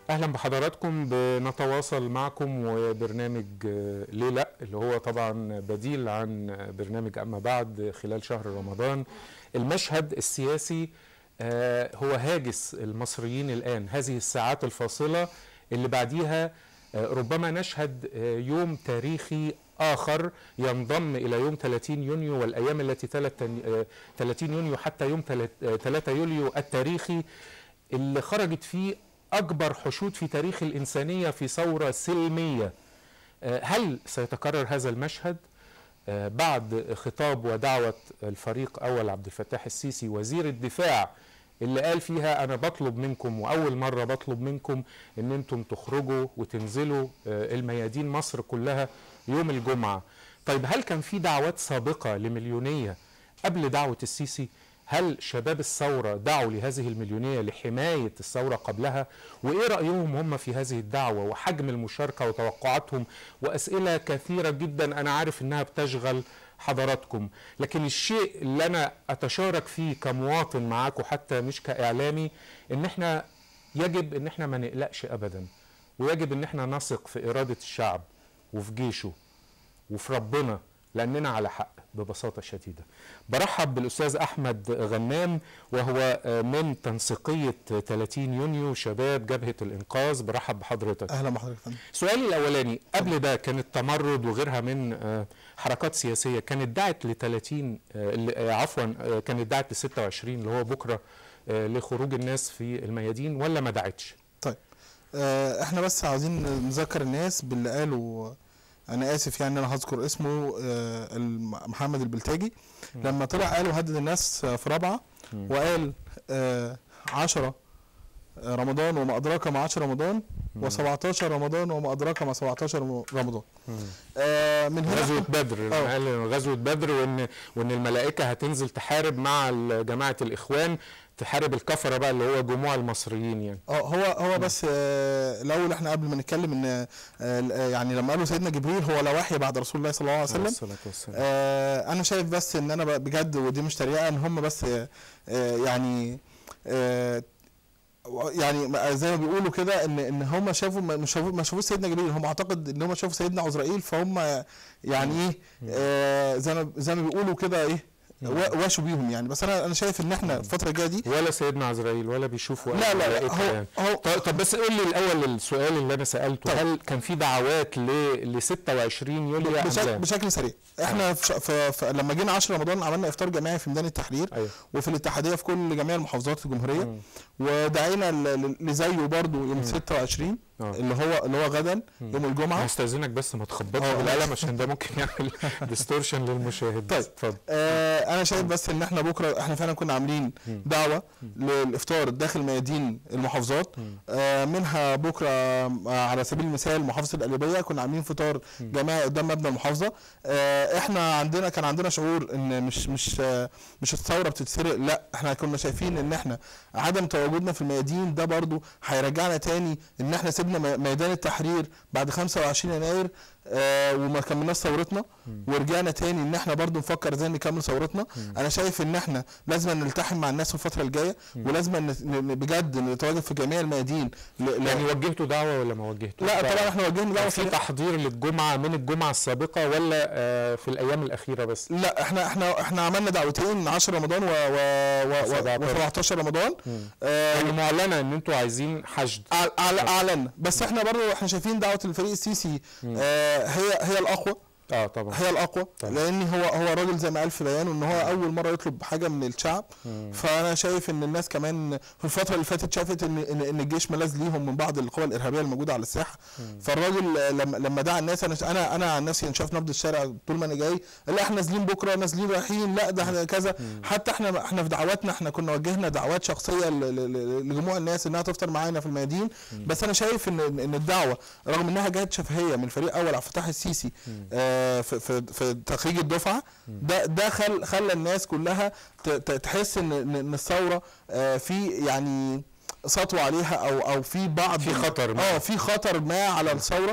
اهلا بحضراتكم بنتواصل معكم وبرنامج ليه لا اللي هو طبعا بديل عن برنامج اما بعد خلال شهر رمضان المشهد السياسي هو هاجس المصريين الان هذه الساعات الفاصله اللي بعديها ربما نشهد يوم تاريخي آخر ينضم إلى يوم 30 يونيو والأيام التي تلت 30 يونيو حتى يوم 3 يوليو التاريخي اللي خرجت فيه أكبر حشود في تاريخ الإنسانية في ثورة سلمية هل سيتكرر هذا المشهد بعد خطاب ودعوة الفريق أول عبد الفتاح السيسي وزير الدفاع اللي قال فيها أنا بطلب منكم وأول مرة بطلب منكم أن أنتم تخرجوا وتنزلوا الميادين مصر كلها يوم الجمعة طيب هل كان في دعوات سابقة لمليونية قبل دعوة السيسي هل شباب الثورة دعوا لهذه المليونية لحماية الثورة قبلها وإيه رأيهم هم في هذه الدعوة وحجم المشاركة وتوقعاتهم وأسئلة كثيرة جدا أنا عارف أنها بتشغل حضراتكم لكن الشيء اللي أنا أتشارك فيه كمواطن معاكم حتى مش كإعلامي إن إحنا يجب إن إحنا ما نقلقش أبدا ويجب إن إحنا نثق في إرادة الشعب وفي جيشه وفي ربنا لأننا على حق ببساطة شديدة برحب بالأستاذ أحمد غنام وهو من تنسيقية 30 يونيو شباب جبهة الإنقاذ برحب بحضرتك أهلا بحضرتك فندم سؤالي الأولاني قبل ده كان التمرد وغيرها من حركات سياسية كانت دعت ل 30 عفوا كانت دعت ل 26 اللي هو بكرة لخروج الناس في الميادين ولا ما دعتش؟ طيب احنا بس عاوزين نذكر الناس باللي قالوا انا اسف يعني انا هذكر اسمه محمد البلتاجي لما طلع قال وهدد الناس في رابعه وقال عشرة رمضان وما ادراك ما 10 رمضان و17 رمضان وما ادراك ما 17 رمضان آه من هنا غزوه بدر قال غزوه بدر وان وان الملائكه هتنزل تحارب مع جماعه الاخوان تحارب الكفره بقى اللي هو جموع المصريين يعني اه هو هو بس آه الاول احنا قبل ما نتكلم ان آه يعني لما قالوا سيدنا جبريل هو لا وحي بعد رسول الله صلى الله عليه وسلم آه انا شايف بس ان انا بجد ودي مش تريقه ان هم بس آه يعني آه يعني زي ما بيقولوا كده ان ان هم شافوا ما شافوا ما شافوش سيدنا جبريل هم اعتقد ان هم شافوا سيدنا عزرائيل فهم يعني ايه آه زي ما زي ما بيقولوا كده ايه واشوا بيهم يعني بس انا انا شايف ان احنا الفتره الجايه دي ولا سيدنا عزرائيل ولا بيشوفوا لا لا, لا هو, يعني. هو طب بس قول لي الاول السؤال اللي انا سالته طيب. هل كان في دعوات ل ل 26 يوليو بشكل, بشكل سريع احنا في, في, في لما جينا 10 رمضان عملنا افطار جماعي في ميدان التحرير أيوه. وفي الاتحاديه في كل جميع المحافظات الجمهوريه مم. ودعينا لزيه برضه يوم 26 أوه. اللي هو اللي هو غدا مم. يوم الجمعه هستاذنك بس ما تخبطش بالقلم عشان ده ممكن يعمل ديستورشن للمشاهد طيب اتفضل آه انا شايف بس ان احنا بكره احنا فعلا كنا عاملين مم. دعوه مم. للافطار داخل ميادين المحافظات آه منها بكره على سبيل المثال محافظه القليوبيه كنا عاملين فطار جماعي قدام مبنى المحافظه آه احنا عندنا كان عندنا شعور ان مش مش آه مش الثوره بتتسرق لا احنا كنا شايفين ان احنا عدم تواجدنا في الميادين ده برضو هيرجعنا تاني ان احنا سيبنا ميدان التحرير بعد 25 يناير آه وما كملناش ثورتنا ورجعنا تاني ان احنا برضو نفكر ازاي نكمل ثورتنا انا شايف ان احنا لازم نلتحم مع الناس في الفتره الجايه ولازم بجد نتواجد في جميع الميادين يعني وجهتوا دعوه ولا ما وجهتوا لا طبعا احنا وجهنا دعوه في تحضير للجمعه من الجمعه السابقه ولا آه في الايام الاخيره بس لا احنا احنا احنا عملنا دعوتين 10 رمضان و و, و 17 رمضان آه يعني معلنه ان انتوا عايزين حشد اعلنا بس احنا برضو احنا شايفين دعوه الفريق السيسي آه هي هي الاقوى اه طبعا هي الاقوى طبعا. لان هو هو راجل زي ما قال في بيانه ان هو اول مره يطلب حاجه من الشعب مم. فانا شايف ان الناس كمان في الفتره اللي فاتت شافت ان ان, إن الجيش ملاذ ليهم من بعض القوى الارهابيه الموجوده على الساحه مم. فالراجل لما لما دعا الناس انا انا انا عن نفسي شايف نبض الشارع طول ما انا جاي لا احنا نازلين بكره نازلين رايحين لا ده كذا مم. حتى احنا احنا في دعواتنا احنا كنا وجهنا دعوات شخصيه لجموع الناس انها تفطر معانا في الميادين مم. بس انا شايف ان ان الدعوه رغم انها جت شفهيه من فريق اول عبد الفتاح السيسي آه في, في في تخريج الدفعه ده ده خل خلى الناس كلها تحس ان ان الثوره في يعني سطوه عليها او او في بعض في خطر ما اه في خطر ما على الثوره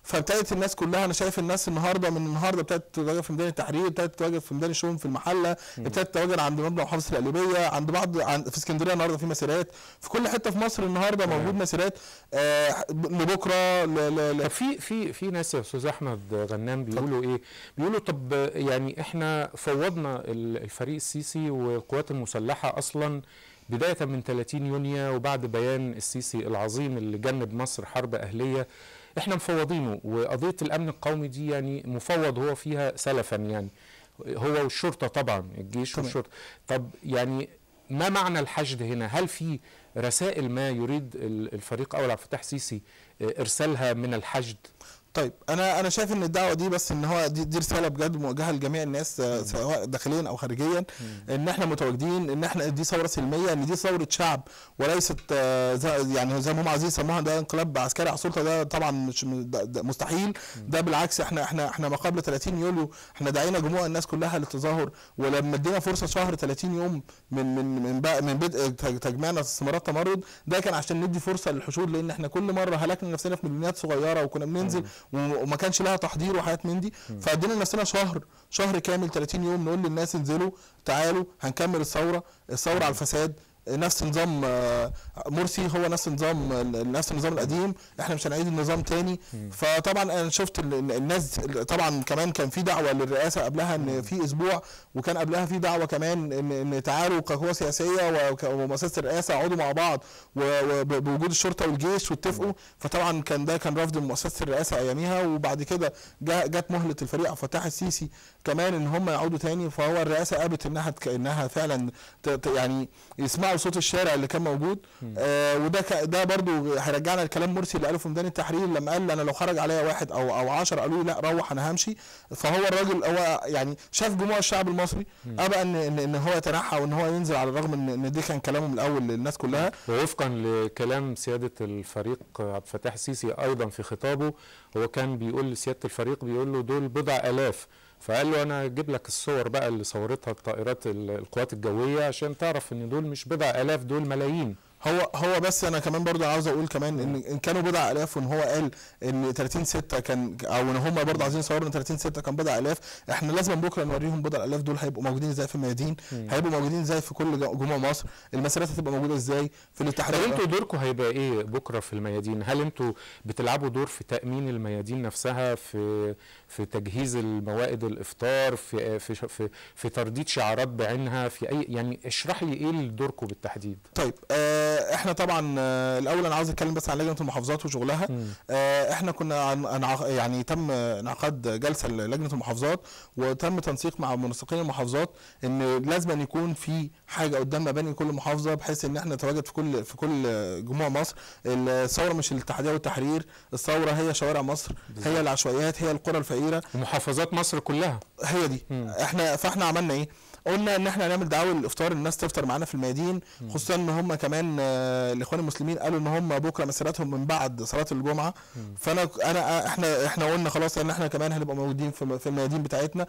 فابتدت الناس كلها انا شايف الناس النهارده من النهارده ابتدت تتواجد في ميدان التحرير ابتدت تتواجد في ميدان الشؤون في المحله ابتدت تتواجد عند مبنى محافظه القليوبيه عند بعض عند في اسكندريه النهارده في مسيرات في كل حته في مصر النهارده تمام. موجود مسيرات آه لبكره ل- ل- ل- طب في في في ناس يا استاذ احمد غنام بيقولوا ايه؟ بيقولوا طب يعني احنا فوضنا ال- الفريق السيسي والقوات المسلحه اصلا بدايه من 30 يونيو وبعد بيان السيسي العظيم اللي جنب مصر حرب اهليه احنا مفوضينه وقضيه الامن القومي دي يعني مفوض هو فيها سلفا يعني هو والشرطه طبعا الجيش تمام. والشرطه طب يعني ما معنى الحشد هنا؟ هل في رسائل ما يريد ال- الفريق اول عبد الفتاح السيسي ارسالها من الحشد؟ طيب انا انا شايف ان الدعوه دي بس ان هو دي, دي رساله بجد موجهه لجميع الناس آه، سواء داخليا او خارجيا ان احنا متواجدين ان احنا دي ثوره سلميه ان دي ثوره شعب وليست آه، زي- يعني زي ما هم عايزين يسموها ده انقلاب عسكري على السلطه ده طبعا مش ده ده مستحيل ده بالعكس احنا احنا احنا ما قبل 30 يوليو احنا دعينا جموع الناس كلها للتظاهر ولما ادينا فرصه شهر 30 يوم من من من بقى من بدء تج- تجميعنا استثمارات تمرد ده كان عشان ندي فرصه للحشود لان احنا كل مره هلكنا نفسنا في مليونيات صغيره وكنا بننزل و- وما كانش لها تحضير وحاجات من دي فادينا لنفسنا شهر شهر كامل 30 يوم نقول للناس انزلوا تعالوا هنكمل الثوره الثوره على الفساد نفس نظام آه، مرسي هو نفس نظام نفس النظام القديم احنا مش هنعيد النظام تاني فطبعا انا شفت ال- ال- الناس طبعا كمان كان في دعوه للرئاسه قبلها ان في اسبوع وكان قبلها في دعوه كمان ان ان تعالوا كقوه سياسيه وك- ومؤسسه الرئاسه اقعدوا مع بعض و- وب- بوجود الشرطه والجيش واتفقوا فطبعا كان ده كان رفض من مؤسسه الرئاسه اياميها وبعد كده جا- جت مهله الفريق عبد الفتاح السيسي كمان ان هم يعودوا تاني فهو الرئاسه قابت انها تك- انها فعلا ت- ت- يعني يسمعوا صوت الشارع اللي كان موجود آه وده ك- ده برضو هيرجعنا لكلام مرسي اللي قاله في ميدان التحرير لما قال انا لو خرج عليا واحد او او 10 قالوا لي لا روح انا همشي فهو الراجل هو يعني شاف جموع الشعب المصري ابى ان ان, إن هو يتنحى وان هو ينزل على الرغم ان ان ده كان كلامه من الاول للناس كلها ووفقا لكلام سيادة الفريق عبد الفتاح السيسي أيضا في خطابه هو كان بيقول لسيادة الفريق بيقول له دول بضع آلاف فقال له أنا أجيب لك الصور بقى اللي صورتها الطائرات ال- القوات الجوية عشان تعرف إن دول مش بضع آلاف دول ملايين هو هو بس انا كمان برضه عاوز اقول كمان ان ان كانوا بضع الاف وان هو قال ان 30 6 كان او ان هم برضه عايزين يصوروا ان 30 6 كان بضع الاف احنا لازم بكره نوريهم بضع الاف دول هيبقوا موجودين ازاي في الميادين هيبقوا موجودين ازاي في كل ج- جموع مصر المسيرات هتبقى موجوده ازاي في طب الاتحاديه انتوا دوركم هيبقى ايه بكره في الميادين؟ هل انتوا بتلعبوا دور في تامين الميادين نفسها في في تجهيز الموائد الافطار في في في, في ترديد شعارات بعينها في اي يعني اشرح لي ايه دوركم بالتحديد؟ طيب آه احنا طبعا آه الاول انا عاوز اتكلم بس عن لجنه المحافظات وشغلها آه احنا كنا عن عن- يعني تم انعقاد جلسه للجنه المحافظات وتم تنسيق مع منسقين المحافظات ان لازم أن يكون في حاجه قدام مباني كل محافظه بحيث ان احنا نتواجد في كل في كل جموع مصر الثوره مش الاتحاديه والتحرير الثوره هي شوارع مصر هي العشوائيات هي القرى الفقيره ومحافظات مصر كلها هي دي مم. احنا فاحنا عملنا ايه قلنا ان احنا هنعمل دعوه للافطار الناس تفطر معانا في الميادين خصوصا ان هم كمان آه، الاخوان المسلمين قالوا ان هم بكره مسيراتهم من بعد صلاه الجمعه فانا انا احنا احنا قلنا خلاص ان احنا كمان هنبقى موجودين في في الميادين بتاعتنا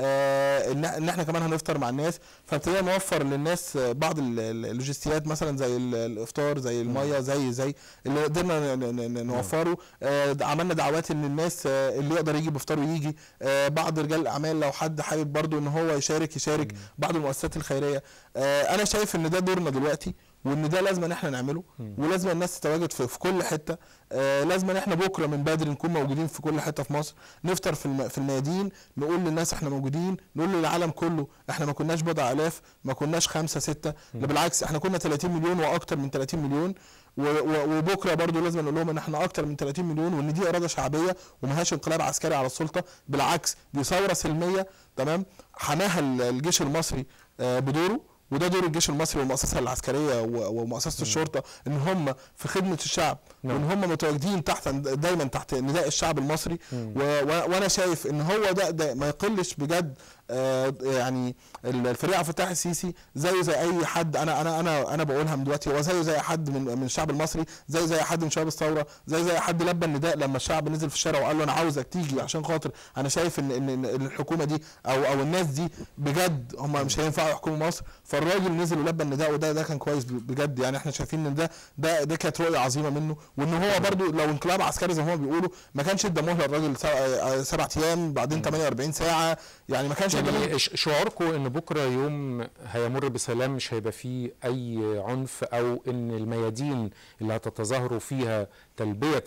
آه، ان ان احنا كمان هنفطر مع الناس فابتدينا نوفر للناس آه، بعض ال- ال- اللوجستيات مثلا زي ال- الافطار زي الميه زي زي اللي قدرنا ن- ن- ن- نوفره آه، عملنا دعوات ان الناس آه، اللي يقدر يجي بافطاره يجي آه، بعض رجال الاعمال لو حد حابب برضو ان هو يشارك يشارك بعض المؤسسات الخيريه آه، انا شايف ان ده دورنا دلوقتي وان ده لازم ان احنا نعمله ولازم الناس تتواجد في, في كل حته آه لازم ان احنا بكره من بدري نكون موجودين في كل حته في مصر نفطر في الم... في الميادين نقول للناس احنا موجودين نقول للعالم كله احنا ما كناش بضع الاف ما كناش خمسة ستة لا بالعكس احنا كنا 30 مليون واكتر من 30 مليون و... و... وبكره برضو لازم نقول لهم ان احنا اكتر من 30 مليون وان دي اراده شعبيه وما هياش انقلاب عسكري على السلطه بالعكس دي ثوره سلميه تمام حماها ال- الجيش المصري آه بدوره وده دور الجيش المصري والمؤسسه العسكريه و- ومؤسسه الشرطه ان هم في خدمه الشعب نعم. وان هم متواجدين تحت دايما تحت نداء الشعب المصري و و وانا شايف ان هو ده, ده ما يقلش بجد آه، يعني ال- الفريق عبد الفتاح السيسي زيه زي اي حد انا انا انا انا بقولها من دلوقتي هو زيه زي حد من من الشعب المصري زي زي حد من شباب الثوره زي زي حد لبى النداء لما الشعب نزل في الشارع وقال له انا عاوزك تيجي عشان خاطر انا شايف ان ان إن الحكومه دي او او الناس دي بجد هم مش هينفعوا يحكموا مصر فالراجل نزل ولبى النداء وده ده كان كويس بجد يعني احنا شايفين ان ده ده ده كانت رؤيه عظيمه منه وان هو برضو لو انقلاب عسكري زي ما هم بيقولوا ما كانش ادى مهله الراجل سبع- سبع ايام بعدين 48 ساعه يعني ما كانش ادى مهلة. يعني ش- شعوركم ان بكره يوم هيمر بسلام مش هيبقى فيه اي عنف او ان الميادين اللي هتتظاهروا فيها تلبيه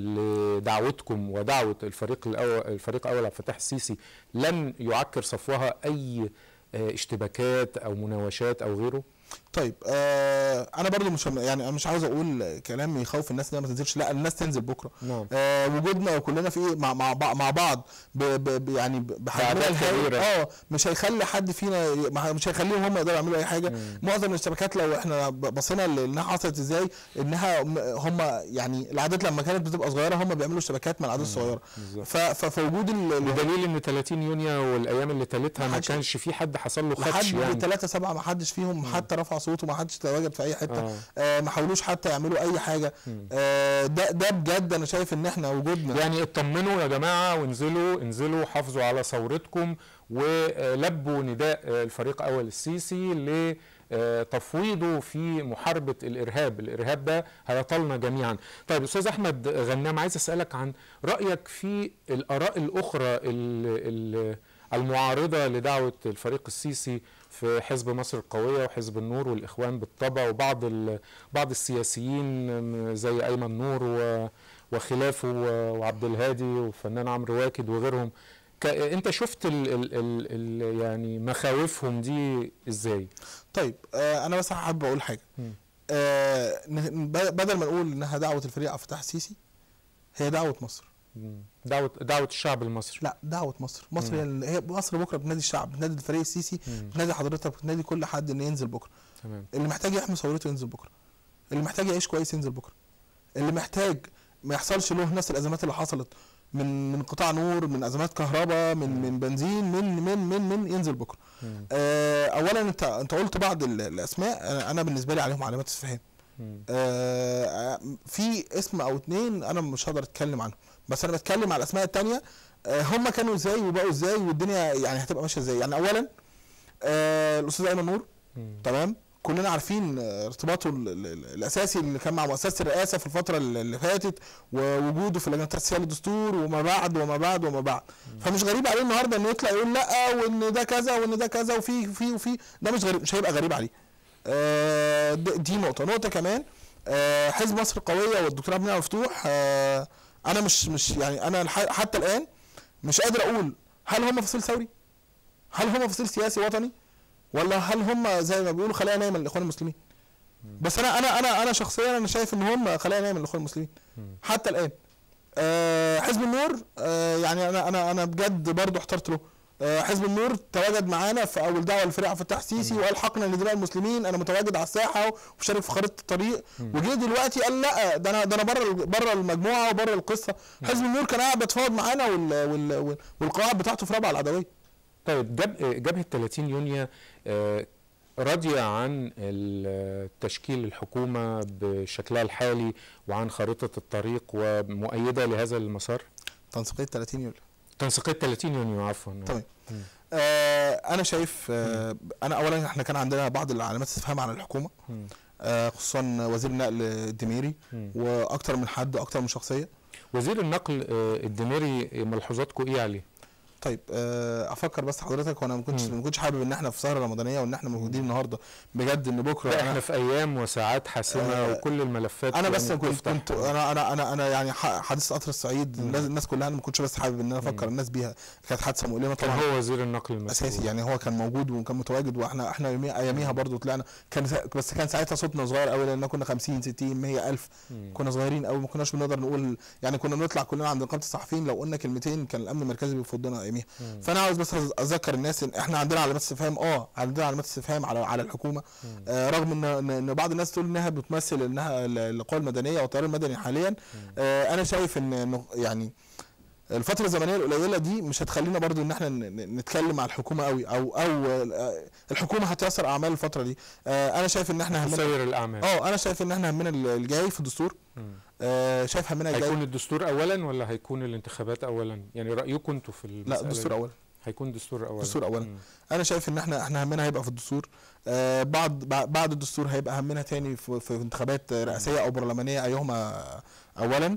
لدعوتكم ودعوه الفريق الاول الفريق الاول عبد الفتاح السيسي لن يعكر صفوها اي آه، اشتباكات او مناوشات او غيره طيب آه انا برضو مش يعني أنا مش عاوز اقول كلام يخوف الناس انها ما تنزلش لا الناس تنزل بكره نعم آه وجودنا كلنا في ايه مع مع, بع- مع بعض ب ب ب يعني ب- بحجمنا بأعداد الهائل كبيرة. اه مش هيخلي حد فينا مع- مش هيخليهم هم يقدروا يعملوا اي حاجه مم. معظم الاشتباكات لو احنا ب- بصينا ل- انها حصلت ازاي انها م- هم يعني العادات لما كانت بتبقى صغيره هم بيعملوا اشتباكات مع العادات الصغيره بالظبط ف- ف- فوجود ال- ال- بدليل ان 30 يونيو والايام اللي تلتها ما محدش- كانش في حد حصل له خدش لحد يعني 3 7 ما حدش فيهم حتى رفع صوته ما حدش تواجد في اي حته آه. آه ما حاولوش حتى يعملوا اي حاجه مم. آه ده ده بجد انا شايف ان احنا وجودنا يعني اطمنوا يا جماعه وانزلوا انزلوا حافظوا على ثورتكم ولبوا نداء الفريق اول السيسي لتفويضه في محاربه الارهاب، الارهاب ده هيطالنا جميعا. طيب استاذ احمد غنام عايز اسالك عن رايك في الاراء الاخرى ال- ال- المعارضه لدعوه الفريق السيسي في حزب مصر القويه وحزب النور والاخوان بالطبع وبعض ال- بعض السياسيين زي ايمن نور و وخلافه و- وعبد الهادي وفنان عمرو واكد وغيرهم ك... انت شفت ال... ال... ال... ال... يعني مخاوفهم دي ازاي طيب آه انا بس حابب اقول حاجه مم. آه ن- ب- بدل ما نقول انها دعوه الفريق عبد الفتاح السيسي هي دعوه مصر مم. دعوة دعوة الشعب المصري لا دعوه مصر مصر هي ال- هي مصر بكره بتنادي الشعب بتنادي الفريق السيسي مم. بتنادي حضرتك بتنادي كل حد انه ينزل بكره تمام اللي محتاج يحمي ثورته ينزل بكره اللي محتاج يعيش كويس ينزل بكره اللي محتاج ما يحصلش له نفس الازمات اللي حصلت من من قطاع نور من ازمات كهرباء من من بنزين من من من من ينزل بكره مم. آه اولا انت انت قلت بعض ال- الاسماء أنا- انا بالنسبه لي عليهم علامات استفهام مم. آه في اسم او اتنين انا مش هقدر اتكلم عنهم بس انا بتكلم على الاسماء التانية آه هم كانوا ازاي وبقوا ازاي والدنيا يعني هتبقى ماشيه ازاي يعني اولا آه الاستاذ ايمن نور مم. تمام كلنا عارفين آه، ارتباطه ال- ال- ال- الاساسي اللي كان مع مؤسسه الرئاسه في الفتره اللي اللي فاتت ووجوده في اللجنه التاسيسيه للدستور وما بعد وما بعد وما بعد فمش غريب عليه النهارده انه يطلع يقول لا وان ده كذا وان ده كذا وفي في وفي ده مش غريب مش هيبقى غريب عليه آه، د- دي نقطه نقطه كمان آه، حزب مصر القويه والدكتور عبد المنعم مفتوح آه، انا مش مش يعني انا الح- حتى الان مش قادر اقول هل هم فصيل ثوري هل هم فصيل سياسي وطني ولا هل هم زي ما بيقولوا خلايا نايمه للاخوان المسلمين بس انا انا انا انا شخصيا انا شايف ان هم خلايا نايمه للاخوان المسلمين مم. حتى الان آه حزب النور آه يعني انا انا انا بجد برضو احترت له آه حزب النور تواجد معانا في اول دعوه للفريق عبد الفتاح السيسي وقال حقنا لدماء المسلمين انا متواجد على الساحه ومشارك في خريطه الطريق مم. وجه دلوقتي قال لا ده انا ده انا بره بره المجموعه وبره القصه حزب النور كان قاعد بيتفاوض معانا وال وال وال والقواعد بتاعته في رابعه العدويه طيب جب... جبهة 30 يونيو آه، راضية عن ال- تشكيل الحكومة بشكلها الحالي وعن خريطة الطريق ومؤيدة لهذا المسار تنسيقيه 30 يوليو تنسيقية 30 يونيو عفوا تمام. مم. آه انا شايف آه انا اولا احنا كان عندنا بعض العلامات استفهام على الحكومه مم. آه خصوصا وزير النقل الدميري مم. واكتر من حد واكتر من شخصيه وزير النقل آه، الدميري ملحوظاتكم ايه عليه؟ طيب آه افكر بس حضرتك وانا ما كنتش مم. ما كنتش حابب ان احنا في سهره رمضانيه وان احنا موجودين النهارده بجد ان بكره لا احنا انا في ايام وساعات حاسمة آه، وكل الملفات انا بس يعني كنت بتفتح. كنت انا انا انا انا يعني ح- حادثه قطر الصعيد مم. الناس الناس كلها انا ما كنتش بس حابب ان انا افكر الناس بيها كانت حادثه مؤلمه كان طبعا هو وزير النقل المسؤول اساسي يعني هو كان موجود وكان متواجد واحنا احنا يوميها اياميها برضو طلعنا كان سا- بس كان ساعتها صوتنا صغير قوي لان كنا 50 60 100 الف مم. كنا صغيرين قوي ما كناش بنقدر نقول يعني كنا بنطلع كلنا عند نقابه الصحفيين لو قلنا كلمتين كان الامن المركزي بيفضنا اياميها مم. فانا عاوز بس اذكر الناس ان احنا عندنا علامات استفهام اه عندنا علامات استفهام على على الحكومه مم. آه رغم ان ان إن بعض الناس تقول انها بتمثل انها ال- القوى المدنيه والتيار المدني حاليا آه انا شايف ان انه يعني الفتره الزمنيه القليله دي مش هتخلينا برضو ان احنا ن- ن- نتكلم مع الحكومه قوي او او آه، الحكومه هتيسر اعمال الفتره دي آه، انا شايف ان احنا همنا تسير الاعمال اه انا شايف ان احنا همنا الجاي في الدستور مم. آه، شايف همنا الجاي هيكون الدستور اولا ولا هيكون الانتخابات اولا يعني رايكم انتوا في المساله لا الدستور دي؟ اولا هيكون دستور اولا دستور أولاً. مم. انا شايف ان احنا احنا همنا هيبقى في الدستور آه بعد بع- بعد الدستور هيبقى همنا تاني في, في انتخابات رئاسيه او برلمانيه ايهما اولا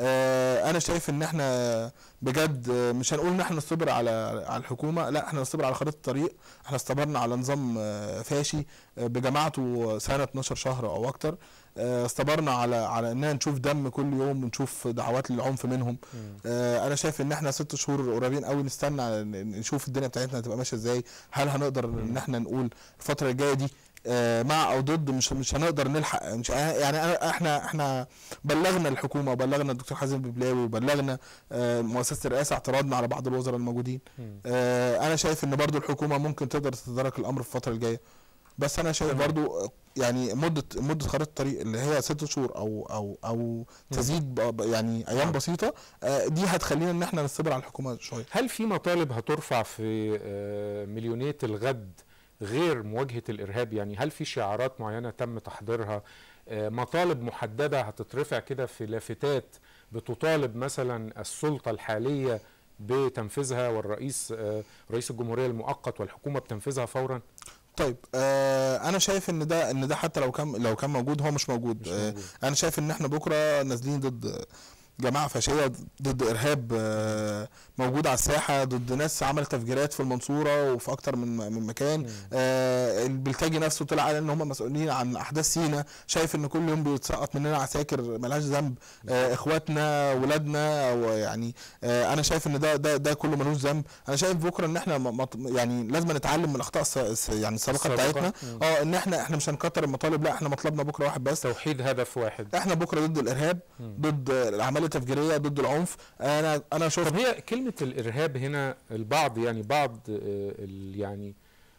آه انا شايف ان احنا بجد آه، مش هنقول ان احنا نصبر على على الحكومه لا احنا نصبر على خريطه الطريق احنا استبرنا على نظام آه، فاشي آه، بجماعته سنه 12 شهر او اكتر آه، استبرنا على على اننا نشوف دم كل يوم ونشوف دعوات للعنف منهم مم. آه، انا شايف ان احنا ست شهور قريبين قوي نستنى ن- نشوف الدنيا بتاعتنا هتبقى ماشيه ازاي هل هنقدر ان احنا نقول الفتره الجايه دي آه، مع او ضد مش مش هنقدر نلحق مش يعني أنا احنا احنا بلغنا الحكومه وبلغنا الدكتور حازم ببلاوي وبلغنا آه، مؤسسه الرئاسه اعتراضنا على بعض الوزراء الموجودين مم. آه، انا شايف ان برضو الحكومه ممكن تقدر تتدارك الامر في الفتره الجايه بس انا شايف تمام. برضو آه، يعني مده مده خريطه الطريق اللي هي ست شهور او او او تزيد ب- ب- يعني ايام نعم. بسيطه آه، دي هتخلينا ان احنا نصبر على الحكومه شويه هل في مطالب هترفع في آه، مليونية الغد غير مواجهة الإرهاب يعني هل في شعارات معينة تم تحضيرها آه، مطالب محددة هتترفع كده في لافتات بتطالب مثلا السلطة الحالية بتنفيذها والرئيس آه، رئيس الجمهورية المؤقت والحكومة بتنفيذها فورا طيب آه انا شايف ان ده ان ده حتى لو كان لو كان موجود هو مش موجود, مش آه موجود. انا شايف ان احنا بكره نازلين ضد جماعه فاشيه ضد ارهاب آه موجود على الساحه ضد ناس عملت تفجيرات في المنصوره وفي اكتر من من مكان مم. آه البلتاجي نفسه طلع قال ان هم مسؤولين عن احداث سينا شايف ان كل يوم بيتسقط مننا عساكر ملهاش ذنب آه اخواتنا ولادنا ويعني آه انا شايف ان ده ده ده كله ملوش ذنب انا شايف بكره ان احنا م- مط- يعني لازم نتعلم من الاخطاء الس- الس- يعني السابقه السابقة. بتاعتنا مم. اه ان احنا احنا مش هنكتر المطالب لا احنا مطلبنا بكره واحد بس توحيد هدف واحد احنا بكره ضد الارهاب مم. ضد الاعمال التفجيريه ضد العنف انا انا شفت طب هي كلمة الإرهاب هنا البعض يعني بعض آه، ال- يعني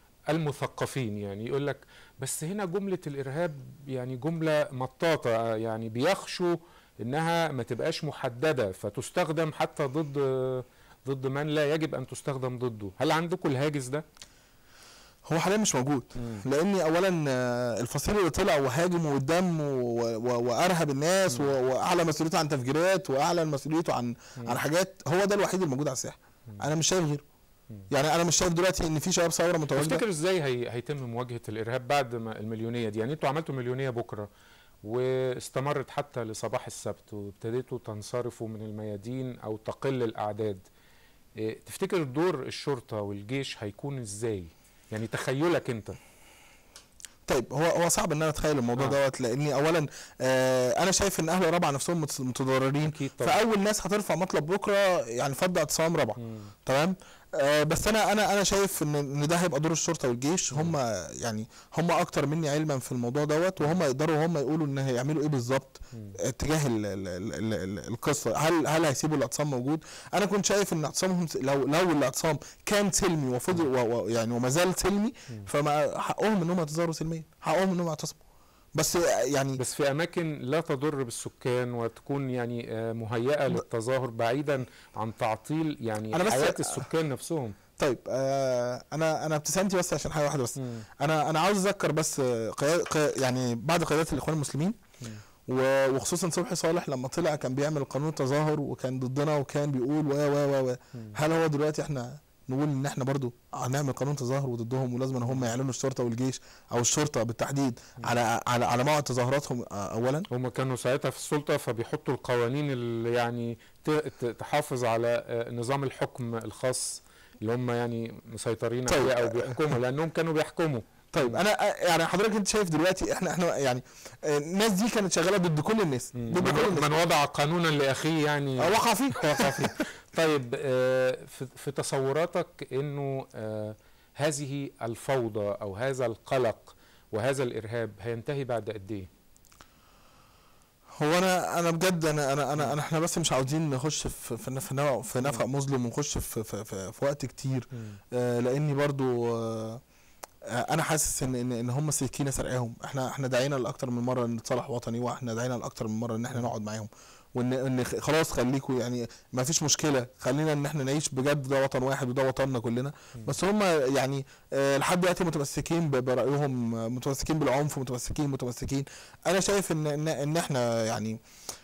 المثقفين يعني يقول لك بس هنا جملة الإرهاب يعني جملة مطاطة آه، يعني بيخشوا إنها ما تبقاش محددة فتستخدم حتى ضد ضد من لا يجب أن تستخدم ضده هل عندكم الهاجس ده؟ هو حاليا مش موجود لاني اولا آه، الفصيل اللي طلع وهاجم والدم و- و- وارهب الناس و- واعلى مسؤوليته عن تفجيرات واعلى مسؤوليته عن مم. عن حاجات هو ده الوحيد الموجود على الساحه مم. انا مش شايف غيره مم. يعني انا مش شايف دلوقتي ان في شباب ثوره متواجده تفتكر ازاي هي هيتم مواجهة الإرهاب بعد ما المليونية دي يعني انتوا عملتوا مليونية بكرة واستمرت حتى لصباح السبت وابتديتوا تنصرفوا من الميادين أو تقل الأعداد إيه، تفتكر دور الشرطة والجيش هيكون ازاي يعني تخيلك انت طيب هو هو صعب ان انا اتخيل الموضوع آه. دوت لاني اولا آه انا شايف ان اهل رابعه نفسهم مت- متضررين اكيد طبعا فاول ناس هترفع مطلب بكره يعني فض اعتصام رابعه مم. تمام آه بس انا انا انا شايف ان ان ده هيبقى دور الشرطه والجيش هم يعني هم اكتر مني علما في الموضوع دوت وهم يقدروا هم يقولوا ان هيعملوا ايه بالظبط مم. اتجاه ال ال ال ال ال القصه هل هل هيسيبوا الاعتصام موجود انا كنت شايف ان اعتصامهم س- لو لو الاعتصام كان سلمي وفضل و و يعني وما زال سلمي فما حقهم انهم يتظاهروا سلميا حقهم انهم يعتصموا بس يعني بس في اماكن لا تضر بالسكان وتكون يعني آه، مهيئه للتظاهر بعيدا عن تعطيل يعني أنا بس- حياه السكان نفسهم طيب آه انا انا ابتسامتي بس عشان حاجه واحده بس انا انا عاوز اذكر بس آه، قيا... قيا... يعني بعد قيادات الاخوان المسلمين مم. و- وخصوصا صبحي صالح لما طلع كان بيعمل قانون التظاهر وكان ضدنا وكان بيقول و و و و مم. هل هو دلوقتي احنا نقول ان احنا برضو هنعمل قانون تظاهر وضدهم ولازم ان هم يعلنوا الشرطه والجيش او الشرطه بالتحديد على على على موعد تظاهراتهم آه، اولا هم كانوا ساعتها في السلطه فبيحطوا القوانين اللي يعني ت- ت- تحافظ على آه، نظام الحكم الخاص اللي هم يعني مسيطرين طيب. عليه او بيحكموا لانهم كانوا بيحكموا طيب انا آه، يعني حضرتك انت شايف دلوقتي احنا احنا يعني آه، الناس دي كانت شغاله ضد كل الناس ضد كل من, الناس من وضع قانونا لاخيه يعني آه، وقع فيه وقع فيه. طيب آه، في في تصوراتك انه آه، هذه الفوضى او هذا القلق وهذا الارهاب هينتهي بعد قد ايه؟ هو انا انا بجد انا انا انا, أنا احنا بس مش عاوزين نخش في في في, نوع- في نفق مظلم ونخش في في, في, في وقت كتير آه لاني برضو آه آه، انا حاسس ان ان, إن هم سكينه سرقاهم احنا احنا دعينا لاكتر من مره نتصالح وطني واحنا دعينا لاكتر من مره ان احنا نقعد معاهم وان ان خ- خلاص خليكوا يعني ما فيش مشكله خلينا ان احنا نعيش بجد ده وطن واحد وده وطننا كلنا بس هم يعني آه، لحد دلوقتي متمسكين ب- برايهم آه، متمسكين بالعنف متمسكين متمسكين انا شايف ان ان, إن احنا يعني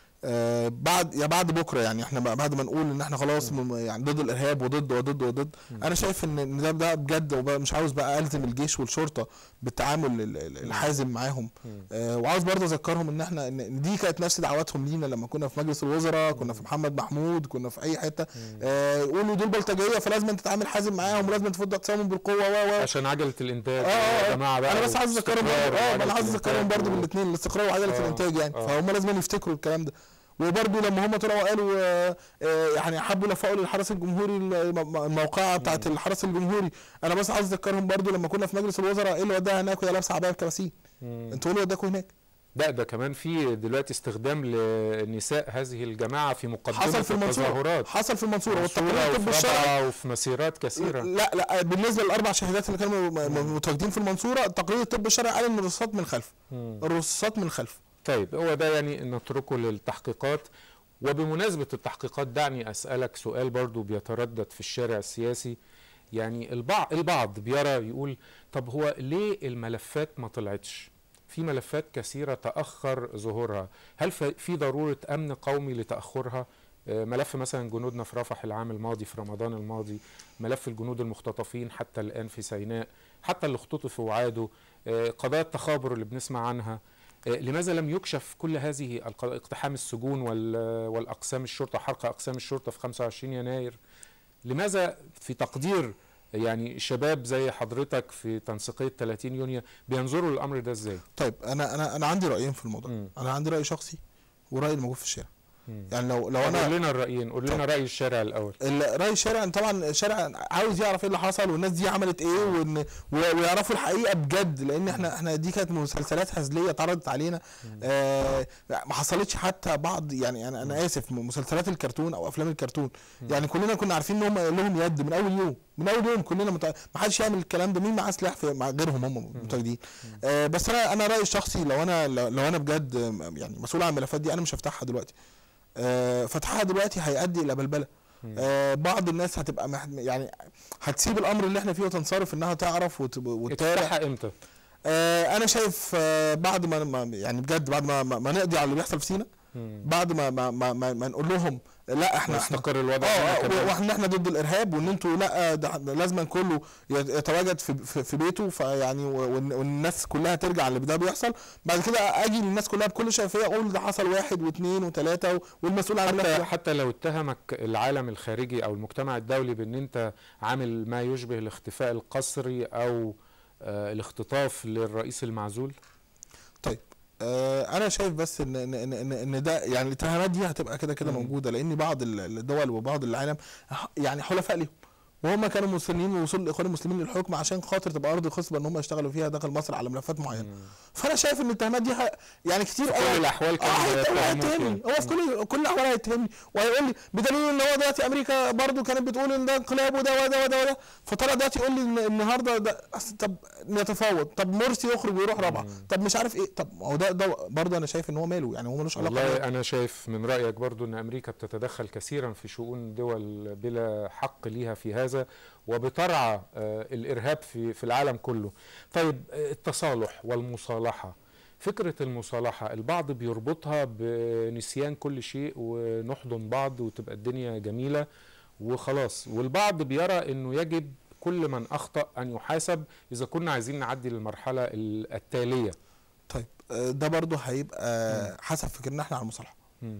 آه، بعد يا بعد بكره يعني احنا بعد ما نقول ان احنا خلاص م- يعني ضد الارهاب وضد وضد وضد انا شايف ان ان ده ده بجد وبقى مش عاوز بقى الزم الجيش والشرطه بالتعامل ال- ال- الحازم معاهم آه، وعاوز برضه اذكرهم ان احنا ان إن دي كانت نفس دعواتهم لينا لما كنا في مجلس الوزراء كنا في محمد محمود كنا في اي حته آه، يقولوا دول بلطجيه فلازم انت تتعامل حازم معاهم ولازم تفض اقسامهم بالقوه و و عشان عجله الانتاج اه اه يا جماعه بقى انا بس عايز اذكرهم واستقرار برضه اه ما وعجلة انا عايز اذكرهم الإنتاج برضه و- بالاثنين الاستقرار وعداله آه، الانتاج يعني آه. فهم لازم يفتكروا الكلام ده وبرضه لما هم طلعوا قالوا آه، آه، يعني حبوا يلفقوا للحرس الجمهوري الم- الموقعه بتاعت الحرس الجمهوري انا بس عايز اذكرهم برضه لما كنا في مجلس الوزراء ايه اللي وداها هناك وهي لابسه عبايه بكراسين مم. انتوا ايه اللي وداكوا هناك لا ده كمان في دلوقتي استخدام لنساء هذه الجماعه في مقدمه حصل في المنصوره التظاهرات حصل في المنصوره منصورة والتقرير الطب وفي الشرعي رابعة وفي مسيرات كثيره لا لا بالنسبه للاربع شهادات اللي كانوا م- م- متواجدين في المنصوره تقرير الطب الشرعي قال ان الرصاصات من الخلف مم. الرصاصات من الخلف طيب هو ده يعني نتركه للتحقيقات وبمناسبة التحقيقات دعني أسألك سؤال برضو بيتردد في الشارع السياسي يعني البعض, البعض بيرى يقول طب هو ليه الملفات ما طلعتش في ملفات كثيرة تأخر ظهورها هل ف- في ضرورة أمن قومي لتأخرها آه، ملف مثلا جنودنا في رفح العام الماضي في رمضان الماضي ملف الجنود المختطفين حتى الآن في سيناء حتى اللي اختطفوا وعادوا آه، قضايا التخابر اللي بنسمع عنها آه، لماذا لم يكشف كل هذه القضايا اقتحام السجون وال- والاقسام الشرطه حرق اقسام الشرطه في 25 يناير لماذا في تقدير يعني شباب زي حضرتك في تنسيقيه 30 يونيو بينظروا للامر ده ازاي؟ طيب انا انا انا عندي رايين في الموضوع مم. انا عندي راي شخصي وراي الموجود في الشارع مم. يعني لو لو طب انا قول لنا الرايين قول لنا راي الشارع الاول ال- راي الشارع إن طبعا الشارع عاوز يعرف ايه اللي حصل والناس دي عملت ايه وان و- ويعرفوا الحقيقه بجد لان احنا احنا دي كانت مسلسلات هزليه اتعرضت علينا آه ما حصلتش حتى بعض يعني انا انا اسف مسلسلات الكرتون او افلام الكرتون يعني كلنا كنا عارفين ان هم لهم يد من اول يوم من اول يوم كلنا مت... ما حدش يعمل الكلام ده مين معاه سلاح في مع غيرهم هم متواجدين آه بس انا انا رايي الشخصي لو انا لو لو انا بجد آه، يعني مسؤول عن الملفات دي انا مش هفتحها دلوقتي آه فتحها دلوقتي هيؤدي الى بلبله آه بعض الناس هتبقى مح... يعني هتسيب الامر اللي احنا فيه وتنصرف انها تعرف وت... وتتابع افتحها امتى؟ آه انا شايف آه بعد ما ما- يعني بجد بعد ما ما, ما نقضي على اللي بيحصل في سينا مم. بعد ما ما ما, ما, ما نقول لهم لا احنا احنا ويستقر الوضع اه هنا اه كمان. واحنا احنا ضد الارهاب وان انتوا لا ده لازم كله يت- يتواجد في في, في بيته فيعني و- وإن- والناس كلها ترجع اللي ده بيحصل بعد كده اجي للناس كلها بكل شفافيه اقول ده حصل واحد واثنين وثلاثه والمسؤول عن الملف حتى ده. حتى لو اتهمك العالم الخارجي او المجتمع الدولي بان انت عامل ما يشبه الاختفاء القسري او آه الاختطاف للرئيس المعزول طيب آه انا شايف بس ان ان ان, إن, إن ده يعني الاتهامات دي هتبقى كده كده مم. موجوده لان بعض ال- الدول وبعض العالم ح- يعني حلفاء ليهم وهم كانوا مستنيين وصول الاخوان المسلمين للحكم عشان خاطر تبقى ارض خصبه ان هم يشتغلوا فيها داخل مصر على ملفات معينه فانا شايف ان الاتهامات دي ه- يعني كتير في كل قوي الاحوال اه كانوا هيت- هو بيتهموك هيتهمني يعني. هو في كل كل الاحوال هيتهمني وهيقول لي بدليل ان هو دلوقتي امريكا برضو كانت بتقول ان ده انقلاب وده وده وده وده فطلع دلوقتي يقول لي إن النهارده ده أصل طب نتفاوض طب مرسي يخرج ويروح رابعه طب مش عارف ايه طب ما هو ده ده برضه انا شايف ان هو ماله يعني هو ملوش علاقه والله بيه. انا شايف من رايك برضو ان امريكا بتتدخل كثيرا في شؤون دول بلا حق ليها في هذا وبترعى آه، الارهاب في في العالم كله طيب آه، التصالح والمصالحه فكره المصالحه البعض بيربطها بنسيان كل شيء ونحضن بعض وتبقى الدنيا جميله وخلاص والبعض بيرى انه يجب كل من اخطا ان يحاسب اذا كنا عايزين نعدي للمرحله ال- التاليه طيب آه، ده برضه هيبقى حسب فكرنا احنا على المصالحه مم.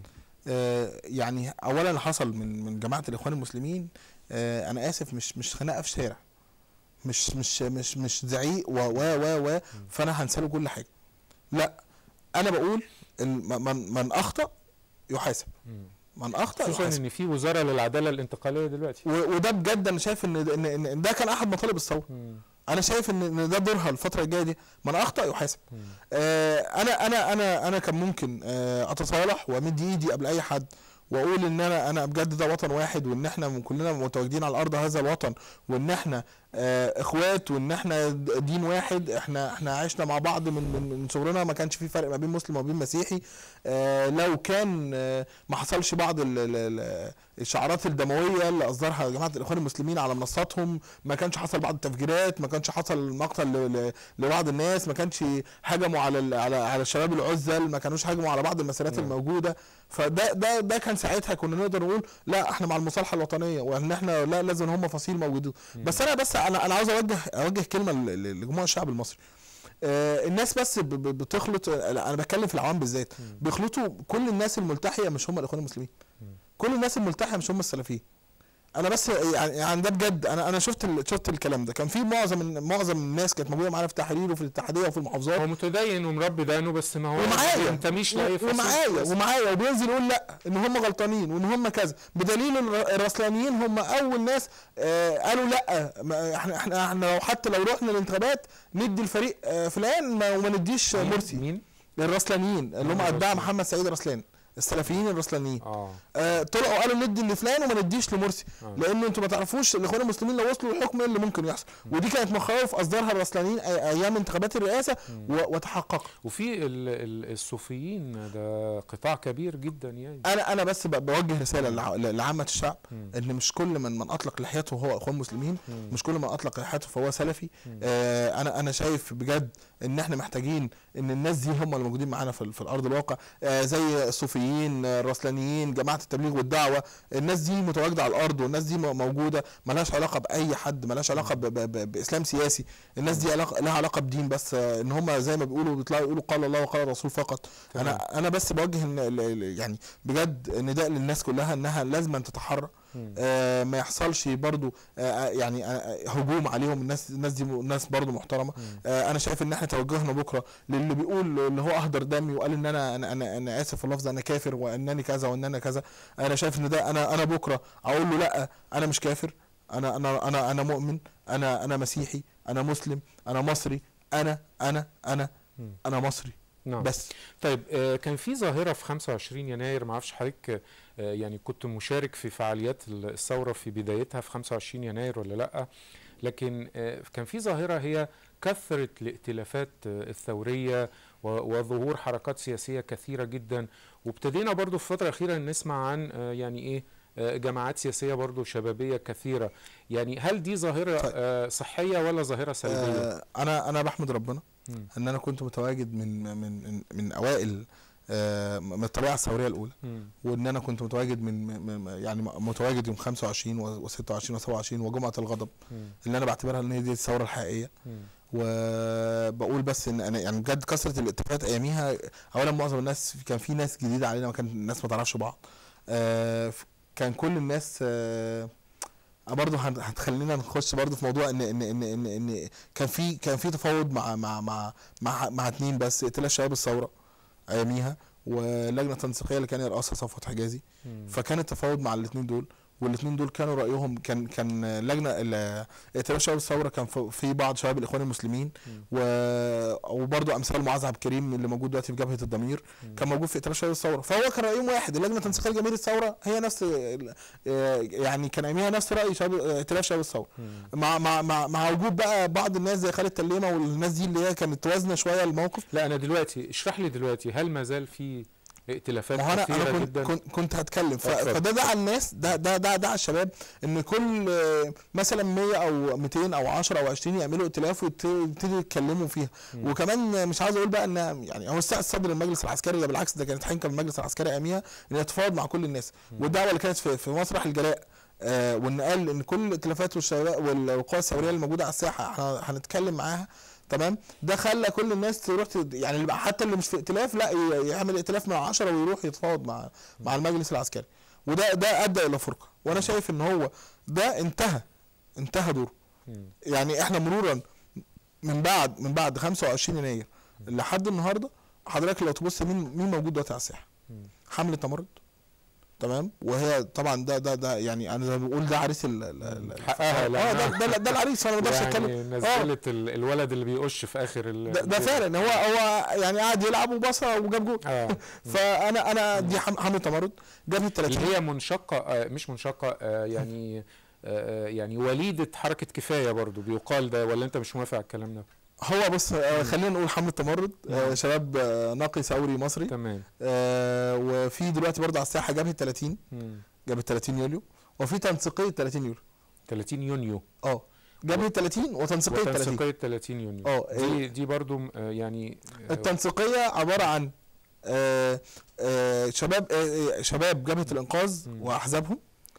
آه، يعني اولا اللي حصل من من جماعه الاخوان المسلمين آه، انا اسف مش مش خناقه في شارع مش مش مش مش زعيق و و و و فانا هنساله كل حاجه لا انا بقول ال- من من اخطا يحاسب مم. من اخطا خصوصا يحاسب ان في وزاره للعداله الانتقاليه دلوقتي و- وده بجد انا شايف ان ان ان إن ده كان احد مطالب الثوره انا شايف ان ان ده دورها الفتره الجايه دي من اخطا يحاسب آه انا انا انا انا كان ممكن آه اتصالح وامد ايدي قبل اي حد واقول ان انا انا بجد ده وطن واحد وان احنا من كلنا متواجدين على ارض هذا الوطن وان احنا آه اخوات وان احنا د- دين واحد احنا احنا عشنا مع بعض من من, من صغرنا ما كانش في فرق ما بين مسلم وما بين مسيحي آه لو كان آه ما حصلش بعض ال- ال- ال- الشعارات الدمويه اللي اصدرها جماعه الاخوان المسلمين على منصاتهم ما كانش حصل بعض التفجيرات ما كانش حصل مقتل ل- ل- لبعض الناس ما كانش هجموا على ال- على على الشباب العزل ما كانوش هجموا على بعض المسيرات نعم. الموجوده فده ده ده كان ساعتها كنا نقدر نقول لا احنا مع المصالحه الوطنيه وان احنا لا لازم هم فصيل موجودين بس انا بس انا انا عاوز اوجه اوجه كلمه ل- ل- لجموع الشعب المصري آه الناس بس ب- ب- بتخلط انا بتكلم في العوام بالذات بيخلطوا كل الناس الملتحيه مش هم الاخوان المسلمين كل الناس الملتحيه مش هم السلفيين انا بس يعني يعني ده بجد انا انا شفت ال- شفت الكلام ده كان في معظم ال- معظم الناس كانت موجوده معانا في التحرير وفي الاتحاديه وفي المحافظات هو متدين ومربي دقنه بس ما هو ما ومعايا ينتميش لاي فصيل ومعايا سياسي. ومعايا وبينزل يقول لا ان هم غلطانين وان هم كذا بدليل ان الر- الرسلانيين هم اول ناس آه قالوا لا ما احنا احنا احنا لو حتى لو رحنا الانتخابات ندي الفريق آه فلان ما وما نديش مين- مرسي مين؟ الرسلانيين اللي هم آه، اتباع الرسلان. محمد سعيد رسلان السلفيين الرسلانيين اه آه طلعوا قالوا ندي لفلان وما نديش لمرسي آه. لان انتوا ما تعرفوش الاخوان المسلمين لو وصلوا للحكم ايه اللي ممكن يحصل ودي كانت مخاوف اصدرها الرسلانيين أي- ايام انتخابات الرئاسه و- وتحققت وفي ال- ال- الصوفيين ده قطاع كبير جدا يعني انا انا بس ب- بوجه رساله لع- لعامه الشعب مم. ان مش كل من من اطلق لحيته هو اخوان مسلمين مم. مش كل من اطلق لحيته فهو سلفي مم. آه انا انا شايف بجد ان احنا محتاجين ان الناس دي هم اللي موجودين معانا في, ال- في الارض الواقع آه زي الصوفيين آه، الرسلانيين جماعه التبليغ والدعوه الناس دي متواجده على الارض والناس دي م- موجوده ملهاش علاقه باي حد ملهاش علاقه ب ب ب باسلام سياسي الناس دي علاقة لها علاقه بدين بس آه ان هم زي ما بيقولوا بيطلعوا يقولوا قال الله وقال الرسول فقط تمام. انا انا بس بوجه إن ال- ال- يعني بجد نداء للناس كلها انها لازم أن تتحرى مم. آه ما يحصلش برضو آه يعني آه هجوم عليهم الناس الناس دي م- ناس برضو محترمه مم. آه انا شايف ان احنا توجهنا بكره للي بيقول اللي هو اهدر دمي وقال ان انا انا انا, أنا اسف في اللفظ انا كافر وانني كذا وان انا كذا انا شايف ان ده انا انا بكره اقول له لا انا مش كافر انا انا انا انا مؤمن انا انا مسيحي انا مسلم انا مصري انا انا انا مم. انا مصري نعم بس طيب آه، كان في ظاهرة في 25 يناير ما اعرفش حضرتك آه، يعني كنت مشارك في فعاليات الثورة في بدايتها في 25 يناير ولا لا لكن آه، كان في ظاهرة هي كثرة الائتلافات آه، الثورية و- وظهور حركات سياسية كثيرة جدا وابتدينا برضو في الفترة الأخيرة نسمع عن آه، يعني ايه آه، جماعات سياسية برضو شبابية كثيرة يعني هل دي ظاهرة طيب. آه، صحية ولا ظاهرة سلبية؟ آه انا انا بحمد ربنا مم. ان انا كنت متواجد من من من, من اوائل آه من الطبيعه الثوريه الاولى مم. وان انا كنت متواجد من, من من- يعني متواجد يوم 25 و26 و27 وجمعه الغضب مم. اللي انا بعتبرها ان هي دي الثوره الحقيقيه مم. وبقول بس ان انا يعني بجد كثره الاتفاقات اياميها اولا معظم الناس كان في ناس جديده علينا وكان الناس ما تعرفش بعض آه ف- كان كل الناس آه برضه هن- هتخلينا نخش برضه في موضوع ان ان ان ان, إن كان في كان في تفاوض مع مع مع مع, مع اتنين بس ائتلاف شباب الثوره اياميها ولجنه تنسيقيه اللي كان يرأسها صفوت حجازي مم. فكان التفاوض مع الاثنين دول والاثنين دول كانوا رايهم كان كان لجنه ال- ائتلاف شباب الثوره كان في- في بعض شباب الاخوان المسلمين مم. و... وبرضه امثال معاذ عبد الكريم اللي موجود دلوقتي في جبهه الضمير مم. كان موجود في ائتلاف شباب الثوره فهو كان رايهم واحد اللجنه التنسيقيه لجماهير الثوره هي نفس ال- آه، يعني كان اياميها نفس راي شباب ائتلاف شباب الثوره مم. مع مع مع مع وجود بقى بعض الناس زي خالد تليمه والناس دي اللي هي كانت توازنه شويه الموقف لا انا دلوقتي اشرح لي دلوقتي هل ما زال في ائتلافات ما هو انا كثيره انا كنت جدا كنت, كنت هتكلم ف... اتفضل. فده دعا الناس ده ده ده دعا الشباب ان كل آه، مثلا 100 او 200 او 10 او 20 يعملوا ائتلاف ويبتدوا يتكلموا فيها مم. وكمان مش عاوز اقول بقى ان يعني هو الساعه صدر المجلس العسكري ده بالعكس ده كانت حنكه من المجلس العسكري اياميها ان يتفاوض مع كل الناس والدعوه اللي كانت في, في مسرح الجلاء آه وان قال ان كل الائتلافات والشباب والقوى الثوريه اللي موجوده على الساحه احنا هنتكلم معاها تمام ده خلى كل الناس تروح تد... يعني اللي بقى حتى اللي مش في ائتلاف لا ي- يعمل ائتلاف مع 10 ويروح يتفاوض مع مع المجلس العسكري وده ده ادى الى فرقه وانا شايف ان هو ده انتهى انتهى دوره مم. يعني احنا مرورا من بعد من بعد 25 يناير لحد النهارده حضرتك لو تبص مين مين موجود دلوقتي على الساحه مم. حمله تمرد تمام وهي طبعا ده ده ده يعني انا زي ما بقول ده عريس ال ال- ال- حقها اه لأنها- ده ده, ده العريس انا ما اقدرش اتكلم يعني اه نزلت ال- الولد اللي بيقش في اخر ال ده, ده فعلا هو هو يعني قاعد يلعب وبصى وجاب جول اه فانا انا دي حم- حمله تمرد جابت اللي 30 هي منشقه آه مش منشقه آه يعني آه، يعني وليده حركه كفايه برضو بيقال ده ولا انت مش موافق على الكلام ده هو بص آه، خلينا نقول حمله تمرد آه، مم. شباب آه، نقي ثوري مصري تمام آه، وفي دلوقتي برضه على الساحه جبهه 30 مم. جبهه 30 يوليو وفي تنسيقيه 30 يوليو 30 يونيو اه جبهه 30 وتنسيقيه 30 وتنسيقيه 30 يونيو اه دي دي برضو آه، يعني آه، التنسيقيه عباره عن آه، آه، شباب آه، آه، شباب جبهه الانقاذ مم. واحزابهم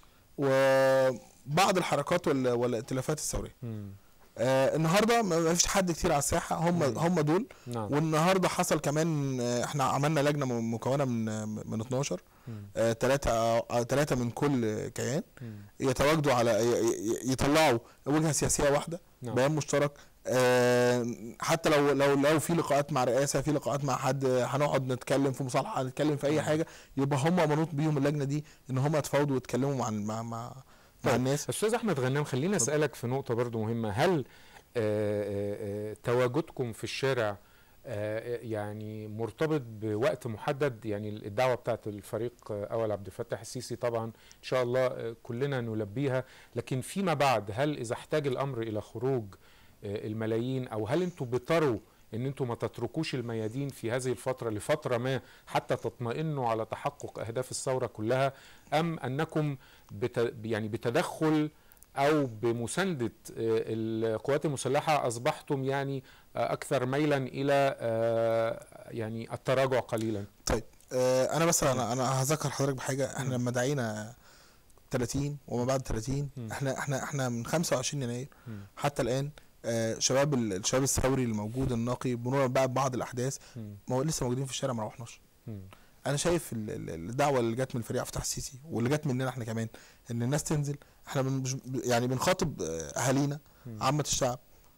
وبعض الحركات وال- والائتلافات الثوريه مم. آه، النهارده ما ما فيش حد كتير على الساحه هم مم. هم دول نعم والنهارده حصل كمان آه، احنا عملنا لجنه م- مكونه من آه، من 12 مم. ثلاثه ثلاثه من كل كيان مم. يتواجدوا على ي- ي- يطلعوا وجهه سياسيه واحده نعم بيان مشترك آه، حتى لو لو لو في لقاءات مع رئاسه في لقاءات مع حد آه، هنقعد نتكلم في مصالحه هنتكلم في اي نعم. حاجه يبقى هم منوط بيهم اللجنه دي ان هم يتفاوضوا ويتكلموا مع مع مع, مع طيب. الناس استاذ احمد غنام خليني اتفضل. اسالك في نقطه برضو مهمه هل آه، آه، آه، تواجدكم في الشارع آه، يعني مرتبط بوقت محدد يعني الدعوه بتاعت الفريق آه، اول عبد الفتاح السيسي طبعا ان شاء الله آه، كلنا نلبيها لكن فيما بعد هل اذا احتاج الامر الى خروج آه، الملايين او هل انتم بتروا ان انتم ما تتركوش الميادين في هذه الفتره لفتره ما حتى تطمئنوا على تحقق اهداف الثوره كلها ام انكم بت يعني بتدخل او بمسانده آه، القوات المسلحه اصبحتم يعني آه، اكثر ميلا الى آه، يعني التراجع قليلا طيب آه، انا بس انا انا هذكر حضرتك بحاجه احنا مم. لما دعينا 30 وما بعد 30 مم. احنا احنا احنا من 25 يناير مم. حتى الان آه، شباب ال- الشباب الثوري اللي موجود النقي مرورا بقى ببعض الاحداث مم. ما هو لسه موجودين في الشارع ما روحناش مم. انا شايف ال- ال- الدعوه اللي جت من الفريق عبد الفتاح السيسي واللي جت مننا احنا كمان ان الناس تنزل احنا بن- مش- يعني بنخاطب آه، اهالينا مم. عامه الشعب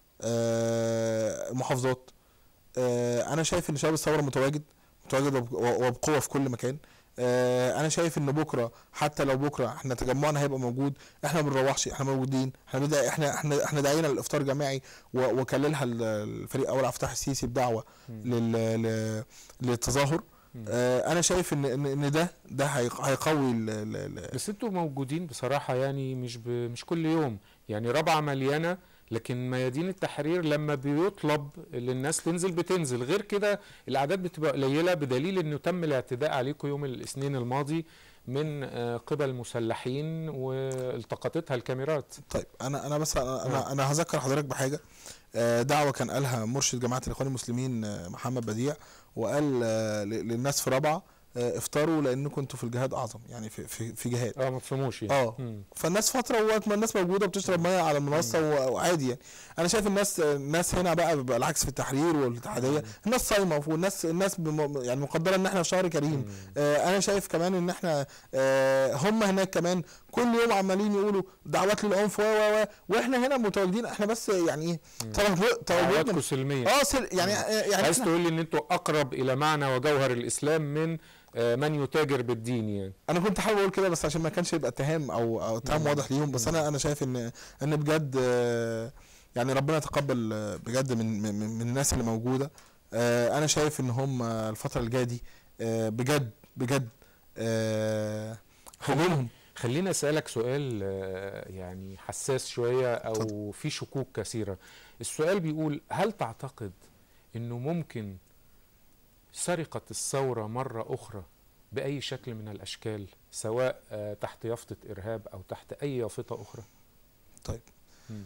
آه، المحافظات آه، انا شايف ان شباب الثوره متواجد متواجد وب- وبقوه في كل مكان آه، انا شايف ان بكره حتى لو بكره احنا تجمعنا هيبقى موجود احنا ما بنروحش احنا موجودين احنا بدا احنا احنا احنا دعينا للافطار جماعي و- وكللها ال- الفريق اول عبد الفتاح السيسي بدعوه مم. لل ل- للتظاهر مم. آه، انا شايف ان ان ان ده ده هيق- هيقوي ال- ال- ال- بس انتوا موجودين بصراحه يعني مش ب... مش كل يوم يعني رابعه مليانه لكن ميادين التحرير لما بيطلب للناس تنزل بتنزل غير كده الاعداد بتبقى قليله بدليل انه تم الاعتداء عليكم يوم الاثنين الماضي من آه، قبل مسلحين والتقطتها الكاميرات طيب انا انا بس انا انا, أنا هذكر حضرتك بحاجه آه، دعوه كان قالها مرشد جماعه الاخوان المسلمين آه، محمد بديع وقال آه، ل- للناس في رابعه آه، افطروا لانكم انتوا في الجهاد اعظم يعني في في, في جهاد اه ما تصوموش يعني اه مم. فالناس فتره وقت ما الناس موجوده بتشرب ميه على المنصه و- وعادي يعني انا شايف الناس الناس هنا بقى بقى العكس في التحرير والاتحاديه الناس صايمه والناس الناس بم يعني مقدره ان احنا في شهر كريم مم. آه انا شايف كمان ان احنا آه هم هناك كمان كل يوم عمالين يقولوا دعوات للعنف و و و واحنا هنا متواجدين احنا بس يعني ايه تواجد- دعواتكم تواجدنا سلميه اه سل يعني مم. آه، يعني عايز إحنا- تقول لي ان انتوا اقرب الى معنى وجوهر الاسلام من آه، من يتاجر بالدين يعني انا كنت حابب اقول كده بس عشان ما كانش يبقى اتهام او او اتهام مم. واضح ليهم بس مم. انا انا شايف ان ان بجد آه، يعني ربنا يتقبل آه، بجد من من, من من الناس اللي موجوده آه، انا شايف ان هم الفتره الجايه دي آه، بجد بجد آه، حلولهم خليني اسالك سؤال آه، يعني حساس شويه او اتفضل. في شكوك كثيره السؤال بيقول هل تعتقد انه ممكن سرقه الثوره مره اخرى باي شكل من الاشكال سواء آه، تحت يافطه ارهاب او تحت اي يافطه اخرى طيب مم.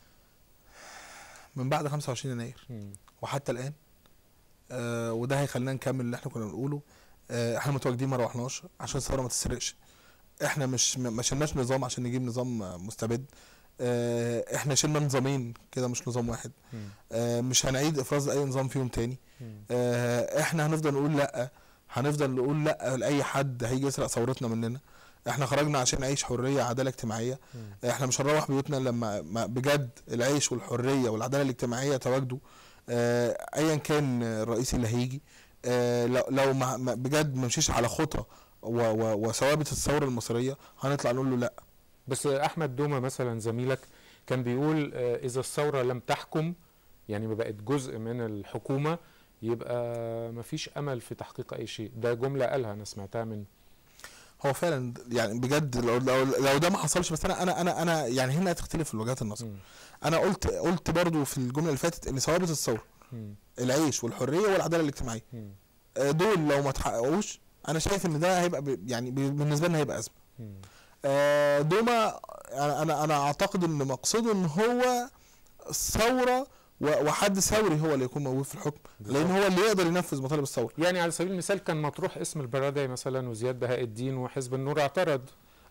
من بعد 25 يناير مم. وحتى الان آه وده هيخلينا نكمل اللي احنا كنا بنقوله آه احنا متواجدين ما روحناش عشان الثوره ما تسرقش احنا مش ما شلناش نظام عشان نجيب نظام آه، مستبد آه احنا شلنا نظامين كده مش نظام واحد مم. آه مش هنعيد افراز اي نظام فيهم تاني مم. آه احنا هنفضل نقول لا هنفضل نقول لا لاي حد هيجي يسرق ثورتنا مننا احنا خرجنا عشان نعيش حريه عداله اجتماعيه مم. احنا مش هنروح بيوتنا لما ما بجد العيش والحريه والعداله الاجتماعيه تواجدوا آه، ايا كان الرئيس اللي هيجي آه، لو لو ما ما- بجد ما مشيش على خطى و- و- وثوابت الثوره المصريه هنطلع نقول له لا بس احمد دومه مثلا زميلك كان بيقول آه، اذا الثوره لم تحكم يعني ما بقت جزء من الحكومه يبقى ما فيش امل في تحقيق اي شيء ده جمله قالها انا سمعتها من هو فعلا يعني بجد لو لو, لو ده ما حصلش بس انا انا انا انا يعني هنا هتختلف وجهات النظر مم. انا قلت قلت برضو في الجمله اللي فاتت ان ثوابت الثوره مم. العيش والحريه والعداله الاجتماعيه مم. آه، دول لو ما اتحققوش انا شايف ان ده هيبقى ب- يعني ب- بالنسبه لنا هيبقى ازمه مم. آه، دوما انا انا انا اعتقد ان مقصده ان هو الثوره و- وحد ثوري هو اللي يكون موجود في الحكم لان هو اللي يقدر ينفذ مطالب الثوره يعني على سبيل المثال كان مطروح اسم البرادعي مثلا وزياد بهاء الدين وحزب النور اعترض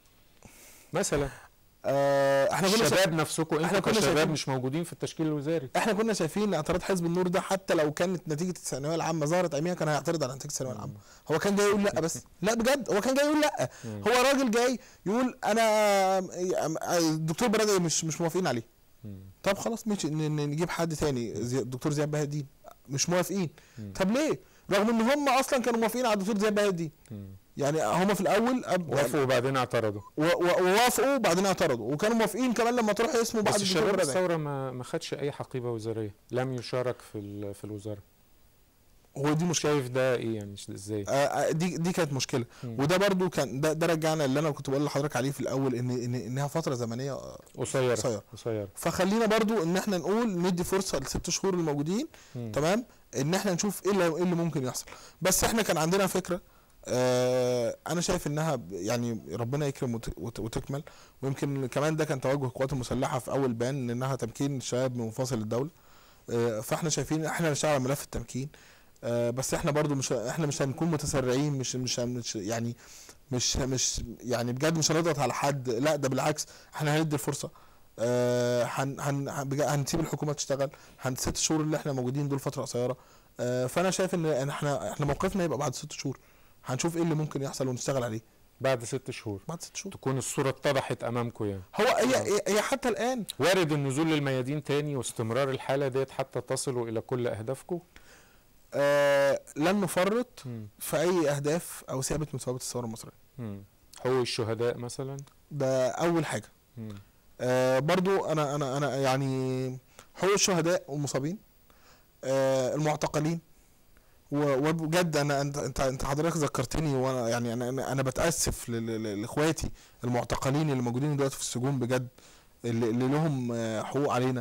مثلا آه، احنا كنا شا- الشباب نفسكم إحنا انتوا كنا كشباب شايفين- مش موجودين في التشكيل الوزاري احنا كنا شايفين اعتراض حزب النور ده حتى لو كانت نتيجه الثانويه العامه ظهرت اياميها كان هيعترض على نتيجه الثانويه العامه هو كان جاي يقول لا بس لا بجد هو كان جاي يقول لا مم. هو راجل جاي يقول انا الدكتور برادعي مش مش موافقين عليه مم. طب خلاص ماشي ن- ن- نجيب حد تاني زي الدكتور زياد بهاء الدين مش موافقين مم. طب ليه رغم ان هم اصلا كانوا موافقين على الدكتور زياد بهاء الدين مم. يعني هم في الاول أب- وافقوا وبعدين اعترضوا و- و- ووافقوا وبعدين اعترضوا وكانوا موافقين كمان لما تروح اسمه بعد بس الدكتور الشباب برادعي الثوره ما ما خدش اي حقيبه وزاريه لم يشارك في ال- في الوزاره هو دي مشكله شايف ده ايه يعني ازاي آه، آه، دي دي كانت مشكله مم. وده برضو كان ده, ده رجعنا اللي انا كنت بقول لحضرتك عليه في الاول ان ان انها فتره زمنيه آه، قصيره قصيره قصيره فخلينا برضو ان احنا نقول ندي فرصه لست شهور الموجودين مم. تمام ان احنا نشوف ايه اللي, إيه اللي ممكن يحصل بس احنا كان عندنا فكره آه انا شايف انها ب- يعني ربنا يكرم وت- وت- وتكمل ويمكن كمان ده كان توجه القوات المسلحه في اول بيان انها تمكين الشباب من منفصل الدوله آه فاحنا شايفين احنا نشتغل على ملف التمكين آه بس احنا برضو مش احنا مش هنكون متسرعين مش مش مش يعني مش مش يعني بجد مش هنضغط على حد لا ده بالعكس احنا هندي الفرصه آه، هن هن هن- بجا- هنسيب الحكومه تشتغل هنست شهور اللي احنا موجودين دول فتره قصيره آه، فانا شايف ان إن احنا احنا موقفنا يبقى بعد ست شهور هنشوف ايه اللي ممكن يحصل ونشتغل عليه بعد ست شهور بعد ست شهور تكون الصوره اتضحت امامكم يعني هو هي هي- هي حتى الان وارد النزول للميادين تاني واستمرار الحاله ديت حتى تصلوا الى كل اهدافكم آه لن نفرط مم. في اي اهداف او ثابت من ثوابت الثوره المصريه مم. حقوق الشهداء مثلا ده اول حاجه مم. آه برضو انا انا انا يعني حقوق الشهداء والمصابين آه المعتقلين و- وبجد انا انت انت انت حضرتك ذكرتني وانا يعني انا انا, أنا بتاسف ل- ل- ل- لاخواتي المعتقلين اللي موجودين دلوقتي في السجون بجد اللي, اللي لهم آه، حقوق علينا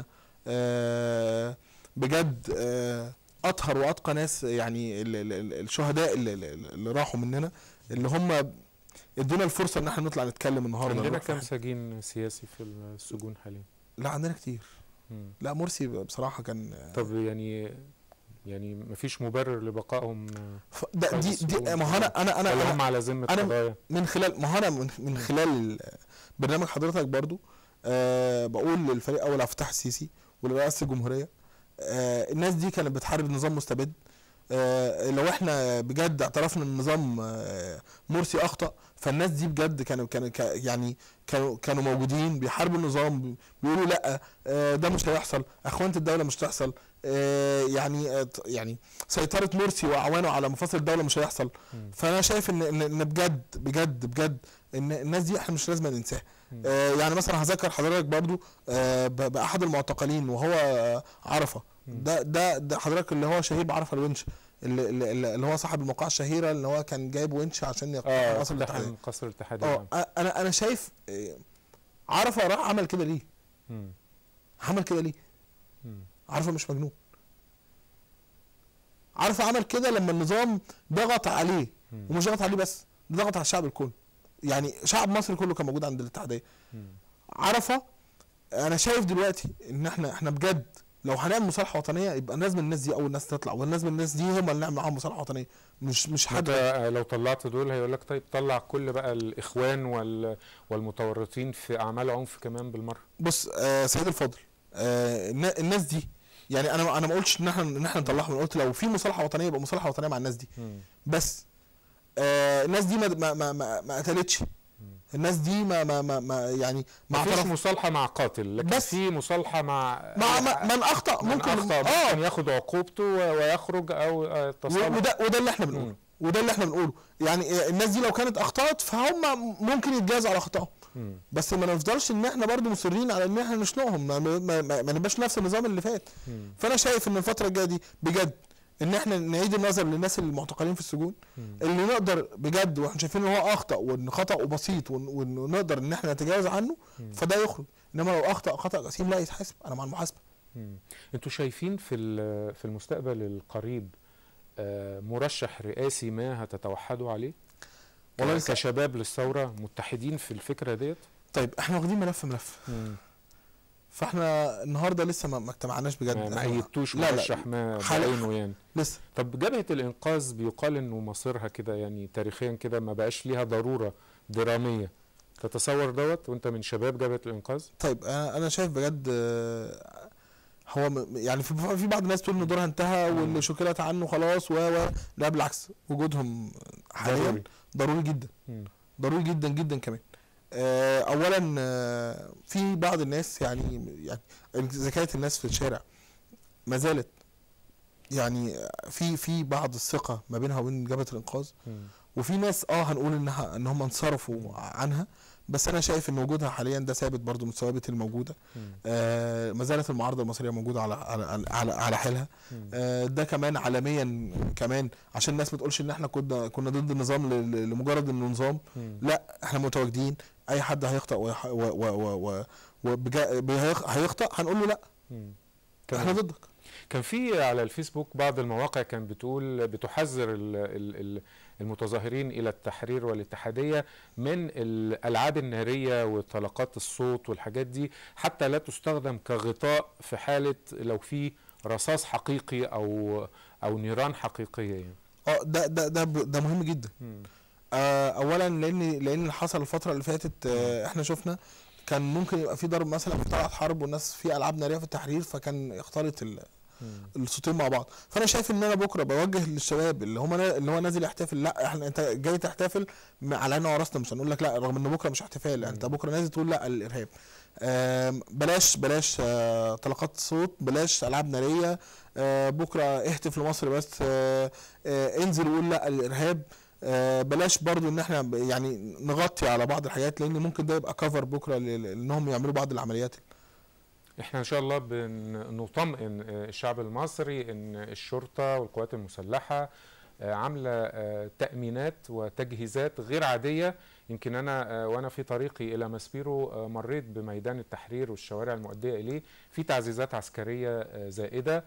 آه بجد آه اطهر واتقى ناس يعني ال- ال- ال- الشهداء اللي, اللي اللي راحوا مننا اللي هم ادونا الفرصه ان احنا نطلع نتكلم النهارده عندنا نروح في كام حتة. سجين سياسي في السجون حاليا لا عندنا كتير مم. لا مرسي بصراحه كان طب يعني يعني مفيش مبرر لبقائهم ف... ده طيب دي السجون دي ما هو انا انا انا, ولا هم أنا على ذمه أنا- قضايا من خلال ما هو انا من, من خلال برنامج حضرتك برضو آه بقول للفريق اول عبد الفتاح السيسي ولرئاسه الجمهوريه آه الناس دي كانت بتحارب نظام مستبد آه لو احنا بجد اعترفنا ان النظام آه مرسي اخطا فالناس دي بجد كانوا كانوا كا- يعني كانوا كانوا موجودين بيحاربوا النظام بيقولوا لا آه ده مش هيحصل اخوانة الدوله مش هتحصل آه يعني آه يعني سيطره مرسي واعوانه على مفاصل الدوله مش هيحصل مم. فانا شايف ان ان إن بجد بجد بجد ان الناس دي احنا مش لازم ننساها مم. آه يعني مثلا هذكر حضرتك برضو آه ب- باحد المعتقلين وهو آه عرفه مم. ده ده ده حضرتك اللي هو شهيد بعرفه الونش اللي, اللي, اللي هو صاحب الموقعة الشهيره اللي هو كان جايب ونش عشان يقطع اه مصر الاتحاديه اقتحم قصر الاتحاد اه العام أ- انا انا شايف آه، عرفه راح عمل كده ليه؟ مم. عمل كده ليه؟ مم. عرفه مش مجنون عرفه عمل كده لما النظام ضغط عليه مم. ومش ضغط عليه بس ده ضغط على الشعب الكل يعني شعب مصر كله كان موجود عند الاتحاديه مم. عرفه انا شايف دلوقتي ان احنا احنا بجد لو هنعمل مصالحه وطنيه يبقى الناس من الناس دي اول ناس تطلع والناس من الناس دي هم اللي نعمل معاهم مصالحه وطنيه مش مش حد حتى لو طلعت دول هيقول لك طيب طلع كل بقى الاخوان وال والمتورطين في اعمال عنف كمان بالمره بص آه سيد الفاضل آه النا- الناس دي يعني انا انا ما قلتش ان احنا ان احنا نطلعهم انا قلت لو في مصالحه وطنيه يبقى مصالحه وطنيه مع الناس دي مم. بس آه الناس دي ما ما ما ما, ما قتلتش الناس دي ما ما ما, ما يعني ما مفيش اعترف مصالحه مع قاتل لكن بس- في مصالحه مع مع ما- من اخطا من ممكن اخطا اه ممكن ياخد عقوبته و- ويخرج او آه، و- تصالح وده وده اللي احنا بنقوله مم. وده اللي احنا بنقوله يعني آه، الناس دي لو كانت اخطات فهم ممكن يتجازوا على اخطائهم مم. بس ما نفضلش ان احنا برضو مصرين على ان احنا نشنقهم ما, ما, ما, ما نبقاش نفس النظام اللي فات مم. فانا شايف ان الفتره الجايه دي بجد ان احنا نعيد النظر للناس المعتقلين في السجون مم. اللي نقدر بجد واحنا شايفين ان هو اخطا وان خطاه بسيط ون- وانه نقدر ان احنا نتجاوز عنه مم. فده يخرج انما لو اخطا خطا جسيم لا يتحاسب انا مع المحاسبه مم. انتوا شايفين في ال- في المستقبل القريب آه، مرشح رئاسي ما هتتوحدوا عليه؟ والله والله لسه- كشباب للثوره متحدين في الفكره ديت؟ طيب احنا واخدين ملف ملف فاحنا النهارده لسه ما ما اجتمعناش بجد ما ما إحنا- ايدتوش لا، لا، مرشح ما حاليا- بعينه يعني لسه طب جبهه الانقاذ بيقال انه مصيرها كده يعني تاريخيا كده ما بقاش ليها ضروره دراميه تتصور دوت وانت من شباب جبهه الانقاذ؟ طيب انا انا شايف بجد آه، هو م- يعني في في بعض الناس تقول ان دورها انتهى مم. واللي شكلت عنه خلاص و و لا بالعكس وجودهم حاليا ضروري. ضروري جدا مم. ضروري جدا جدا كمان آه، اولا آه، في بعض الناس يعني يعني ذكاء الناس في الشارع ما زالت يعني في في بعض الثقه ما بينها وبين جبهه الانقاذ مم. وفي ناس اه هنقول انها ان هم انصرفوا عنها بس انا شايف ان وجودها حاليا ده ثابت برضو من الثوابت الموجوده مم. آه ما زالت المعارضه المصريه موجوده على على على, على حيلها مم. آه ده كمان عالميا كمان عشان الناس ما تقولش ان احنا كنا كنا ضد النظام ل- ل- لمجرد انه نظام مم. لا احنا متواجدين اي حد هيخطا ويح- و و و و وبجا- بيخ- هيخطا هنقول له لا مم. احنا تمام. ضدك كان في على الفيسبوك بعض المواقع كان بتقول بتحذر ال- ال- ال- المتظاهرين الى التحرير والاتحاديه من الالعاب الناريه وطلقات الصوت والحاجات دي حتى لا تستخدم كغطاء في حاله لو في رصاص حقيقي او او نيران حقيقيه يعني. اه ده ده ده ب- ده مهم جدا مم. آه اولا لان لان حصل الفتره اللي فاتت آه احنا شفنا كان ممكن يبقى في ضرب مثلا في طلعت حرب والناس في العاب ناريه في التحرير فكان يختلط ال- مم. الصوتين مع بعض فانا شايف ان انا بكره بوجه للشباب اللي هم اللي هو نازل يحتفل لا احنا انت جاي تحتفل م- على عيننا وراسنا مش هنقول لك لا رغم ان بكره مش احتفال انت مم. بكره نازل تقول لا الارهاب آم، بلاش بلاش آه، طلقات صوت بلاش العاب ناريه آه، بكره اهتف لمصر بس آه، آه، انزل وقول لا الارهاب آه، بلاش برضو ان احنا ب- يعني نغطي على بعض الحاجات لان ممكن ده يبقى كفر بكره ل- ل- انهم يعملوا بعض العمليات احنا ان شاء الله بنطمئن الشعب المصري ان الشرطه والقوات المسلحه آه، عامله آه، تامينات وتجهيزات غير عاديه يمكن انا آه، وانا في طريقي الى ماسبيرو آه، مريت بميدان التحرير والشوارع المؤديه اليه في تعزيزات عسكريه آه، زائده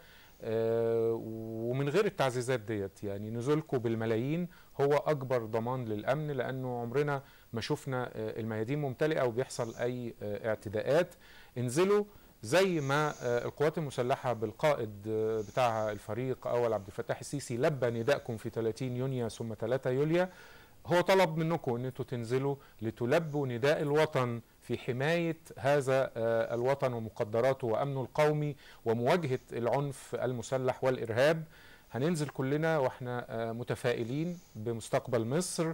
آه، ومن غير التعزيزات ديت يعني نزولكم بالملايين هو اكبر ضمان للامن لانه عمرنا ما شفنا آه، الميادين ممتلئه وبيحصل اي آه، اعتداءات انزلوا زي ما آه، القوات المسلحه بالقائد آه، بتاعها الفريق اول عبد الفتاح السيسي لبى ندائكم في 30 يونيو ثم 3 يوليو هو طلب منكم ان انتوا تنزلوا لتلبوا نداء الوطن في حمايه هذا آه، الوطن ومقدراته وامنه القومي ومواجهه العنف المسلح والارهاب هننزل كلنا واحنا آه، متفائلين بمستقبل مصر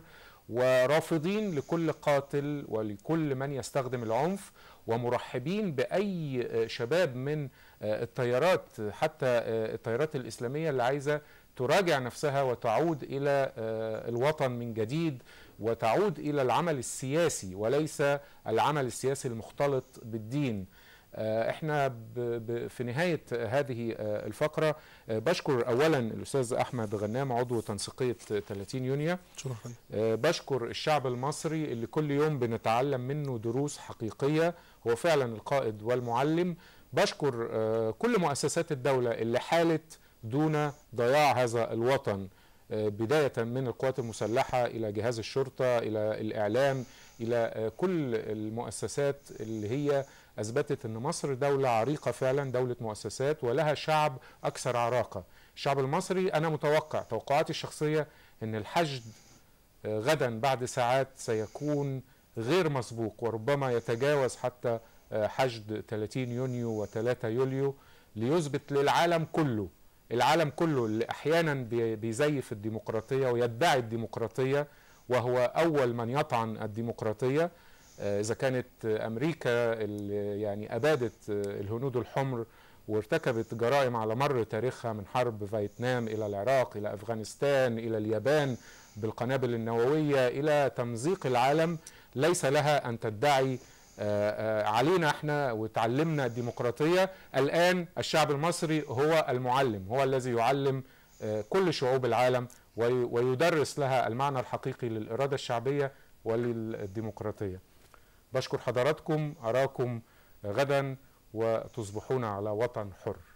ورافضين لكل قاتل ولكل من يستخدم العنف ومرحبين باي آه، شباب من آه، التيارات حتى آه، التيارات الاسلاميه اللي عايزه تراجع نفسها وتعود الى آه، الوطن من جديد وتعود الى العمل السياسي وليس العمل السياسي المختلط بالدين آه، احنا ب- ب- في نهايه هذه آه، الفقره آه، بشكر اولا الاستاذ احمد غنام عضو تنسيقيه 30 يونيو شكرا آه، بشكر الشعب المصري اللي كل يوم بنتعلم منه دروس حقيقية هو فعلا القائد والمعلم بشكر آه، كل مؤسسات الدولة اللي حالت دون ضياع هذا الوطن آه، بداية من القوات المسلحة إلى جهاز الشرطة إلى الإعلام إلى آه، كل المؤسسات اللي هي أثبتت أن مصر دولة عريقة فعلا دولة مؤسسات ولها شعب أكثر عراقة الشعب المصري أنا متوقع توقعاتي الشخصية أن الحشد آه، غدا بعد ساعات سيكون غير مسبوق وربما يتجاوز حتى آه، حشد 30 يونيو و3 يوليو ليثبت للعالم كله العالم كله اللي احيانا بي- بيزيف الديمقراطيه ويدعي الديمقراطيه وهو اول من يطعن الديمقراطيه آه، اذا كانت آه، امريكا اللي يعني ابادت آه، الهنود الحمر وارتكبت جرائم على مر تاريخها من حرب فيتنام الى العراق الى افغانستان الى اليابان بالقنابل النوويه الى تمزيق العالم ليس لها ان تدعي آه، آه، علينا احنا وتعلمنا الديمقراطيه الان الشعب المصري هو المعلم هو الذي يعلم آه، كل شعوب العالم وي- ويدرس لها المعنى الحقيقي للإرادة الشعبية وللديمقراطية بشكر حضراتكم أراكم غدا وتصبحون على وطن حر